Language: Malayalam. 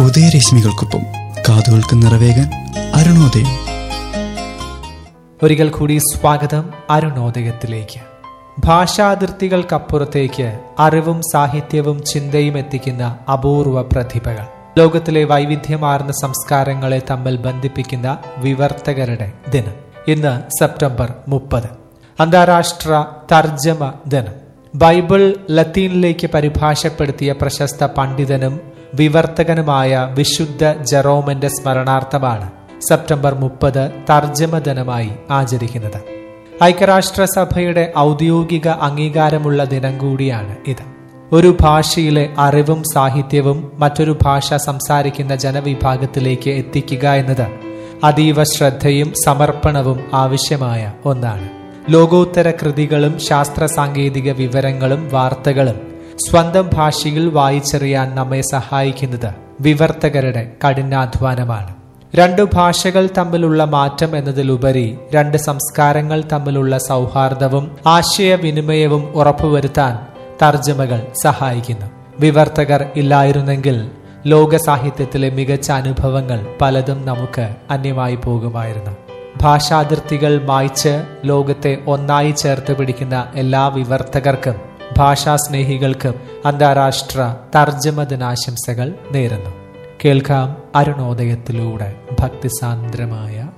ഉദയരശ്മികൾക്കൊപ്പം കാതുകൾക്ക് നിറവേകാൻ അരുണോദയം ഒരിക്കൽ കൂടി സ്വാഗതം അരുണോദയത്തിലേക്ക് ഭാഷാതിർത്തികൾക്കപ്പുറത്തേക്ക് അറിവും സാഹിത്യവും ചിന്തയും എത്തിക്കുന്ന അപൂർവ പ്രതിഭകൾ ലോകത്തിലെ വൈവിധ്യമാർന്ന സംസ്കാരങ്ങളെ തമ്മിൽ ബന്ധിപ്പിക്കുന്ന വിവർത്തകരുടെ ദിനം ഇന്ന് സെപ്റ്റംബർ മുപ്പത് അന്താരാഷ്ട്ര തർജ്ജമ ദിനം ബൈബിൾ ലത്തീനിലേക്ക് പരിഭാഷപ്പെടുത്തിയ പ്രശസ്ത പണ്ഡിതനും വിവർത്തകനുമായ വിശുദ്ധ ജെറോമന്റെ സ്മരണാർത്ഥമാണ് സെപ്റ്റംബർ മുപ്പത് തർജ്ജമ ദിനമായി ആചരിക്കുന്നത് ഐക്യരാഷ്ട്രസഭയുടെ ഔദ്യോഗിക അംഗീകാരമുള്ള ദിനം കൂടിയാണ് ഇത് ഒരു ഭാഷയിലെ അറിവും സാഹിത്യവും മറ്റൊരു ഭാഷ സംസാരിക്കുന്ന ജനവിഭാഗത്തിലേക്ക് എത്തിക്കുക എന്നത് അതീവ ശ്രദ്ധയും സമർപ്പണവും ആവശ്യമായ ഒന്നാണ് ലോകോത്തര കൃതികളും ശാസ്ത്ര സാങ്കേതിക വിവരങ്ങളും വാർത്തകളും സ്വന്തം ഭാഷയിൽ വായിച്ചറിയാൻ നമ്മെ സഹായിക്കുന്നത് വിവർത്തകരുടെ കഠിനാധ്വാനമാണ് രണ്ടു ഭാഷകൾ തമ്മിലുള്ള മാറ്റം എന്നതിലുപരി രണ്ട് സംസ്കാരങ്ങൾ തമ്മിലുള്ള സൗഹാർദ്ദവും ആശയവിനിമയവും ഉറപ്പുവരുത്താൻ തർജ്ജമകൾ സഹായിക്കുന്നു വിവർത്തകർ ഇല്ലായിരുന്നെങ്കിൽ ലോക സാഹിത്യത്തിലെ മികച്ച അനുഭവങ്ങൾ പലതും നമുക്ക് അന്യമായി പോകുമായിരുന്നു ഭാഷാതിർത്തികൾ മായ്ച്ച് ലോകത്തെ ഒന്നായി ചേർത്ത് പിടിക്കുന്ന എല്ലാ വിവർത്തകർക്കും ഭാഷാസ്നേഹികൾക്കും അന്താരാഷ്ട്ര തർജ്ജമ ദിനാശംസകൾ നേരുന്നു കേൾക്കാം അരുണോദയത്തിലൂടെ ഭക്തിസാന്ദ്രമായ